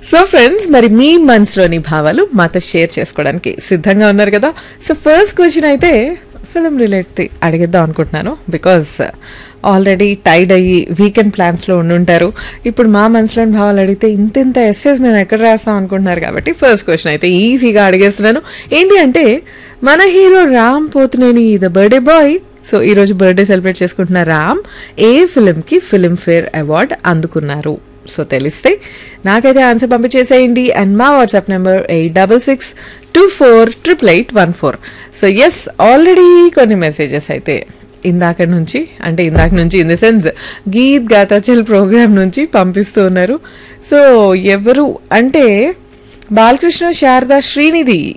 so friends మరి మీ మనసులోని భావాలు మాతో షేర్ చేసుకోవడానికి సిద్ధంగా ఉన్నారు కదా సో ఫస్ట్ క్వశ్చన్ అయితే ఫిలిం రిలేట్ అడిగిద్దాం అనుకుంటున్నాను బికాస్ ఆల్రెడీ టైడ్ అయ్యి వీకెండ్ ప్లాన్స్లో ఉండుంటారు ఇప్పుడు మా మనసులోని భావాలు అడిగితే ఇంత ఇంత ఎస్ఎస్ మేము ఎక్కడ రాస్తాం అనుకుంటున్నారు కాబట్టి ఫస్ట్ క్వశ్చన్ అయితే ఈజీగా అడిగేస్తున్నాను ఏంటి అంటే మన hero Ram Pothineni the birthday boy so ఈరోజు బర్త్డే సెలబ్రేట్ చేసుకుంటున్న రామ్ ఏ ఫిలింకి ఫిలింఫేర్ అవార్డ్ అందుకున్నారు సో తెలిస్తే నాకైతే ఆన్సర్ పంపించేసేయండి అండ్ మా WhatsApp number eight double six two four triple eight one four so yes already కొన్ని మెసేజెస్ అయితే ఇందాక నుంచి అంటే ఇందాక నుంచి in the sense Geet గాతాచల్ programme నుంచి పంపిస్తూ ఉన్నారు సో ఎవరు అంటే బాలకృష్ణ శారద శ్రీనిధి